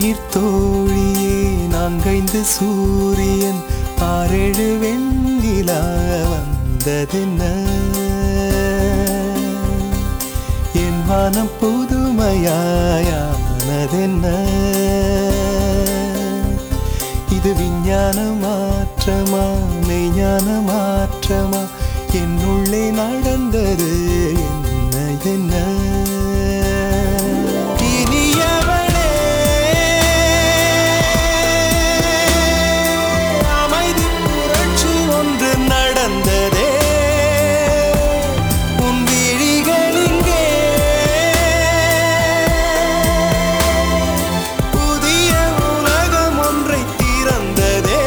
என்னுயிர் தோழியே நான்கைந்து சூரியன் ஆறேழு வெண்ணிலா வந்ததென்ன என் வானம் புதுமையாயானதென்ன இது விஞ்ஞான மாற்றமா மெய்ஞான மாற்றமா என்னுள்ளே நடந்தது என்ன என்ன இனியவளே அமைதி புரட்சி ஒன்று நடந்ததே உன் விழிகளிங்கே புதிய உலகம் ஒன்றை திறந்ததே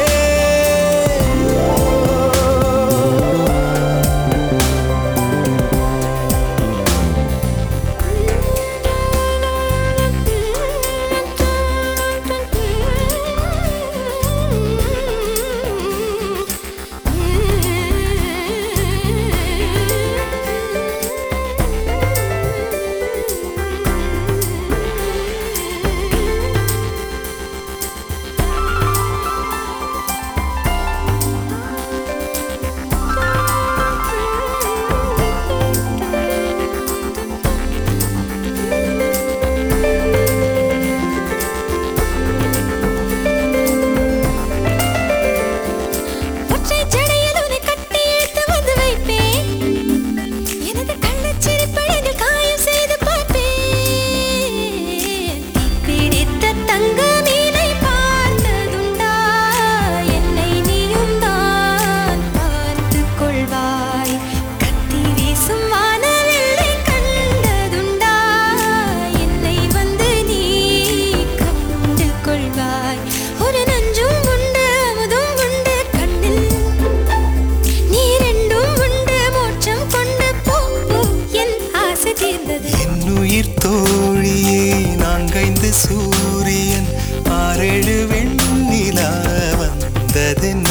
ஒற்றைச் ஜடையில் உன்னை கட்டி இழுத்து வந்து வைப்பேன். எனது கள்ளச் சிரிப்பழகில் காயம் செய்து பார்ப்பேன். பிடித்த தங்க மீனை பார்த்ததுண்டா? என்னை நீயும் தான் பார்த்துக் கொள்வாய். கத்தி வீசும் வானவில்லை கண்டதுண்டா? என்னை வந்து நீ கண்டு கொள்வாய். ஒரு நஞ்சும் உண்டு அமுதும் உண்டு கண்ணில் நீ ரெண்டும் உண்டு மோட்சம் கொண்டு போ போ, என் ஆசை தீர்ந்தது என்னுயிர் தோழியே நான்கைந்து சூரியன் ஆறேழு வெண்ணிலா வந்ததென்ன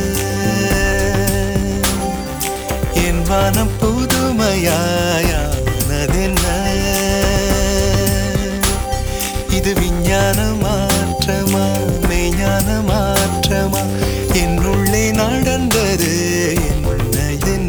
என் வானம் புதுமையாயானதென்ன இது விஞ்ஞான மாற்றமா மெய்ஞான மாற்றமா என்னுள்ளே நடந்தது என்ன என்ன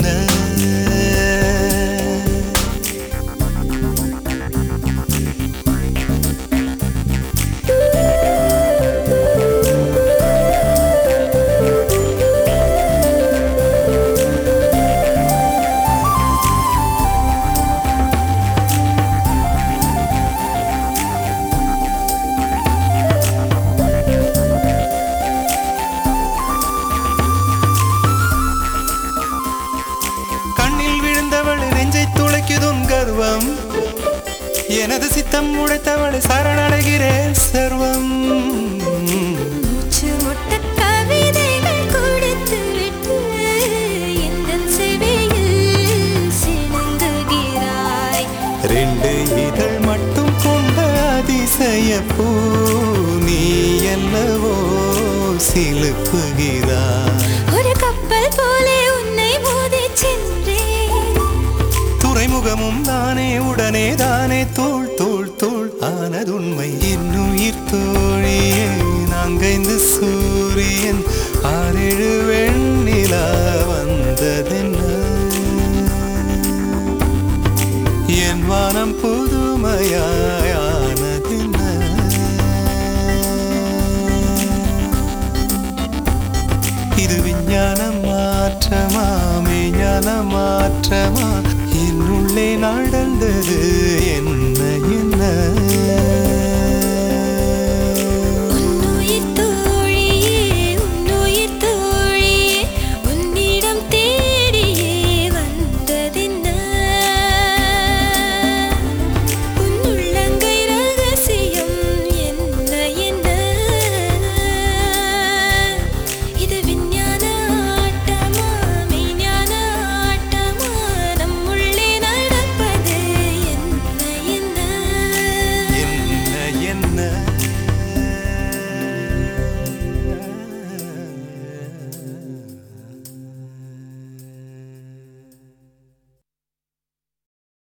கண்ணில் விழுந்தவள் நெஞ்சை துளைக்குதுன் கர்வம் எனது சித்தம் உடைத்தவளை சரணடைகிறேன் சர்வம் மூச்சு முட்ட கவிதைகள் கொடுத்து விட்டு எந்தன் செவியில் சிணுங்குகிறாய் ரெண்டு இதழ் மட்டும் கொண்ட அதிசய பூ நீ என்னவோ சிலுப்புகிறாய் ஒரு கப்பல் போலே உன்னை மோதிச் சென்றேன் துறைமுகமும் தானே உடனே தானே தோள் தோள் தோள் ஆனதுண்மை இன்னுயிர் தோழியே நாங்கைந்து சூரியன் ஆறேழு வெண்ணிலா வந்ததென்ன என் வானம் புதுமையாயானதென்ன இது விஞ்ஞான மாற்றமா மெய்ஞான மாற்றமா என்னுள்ளே நடந்தது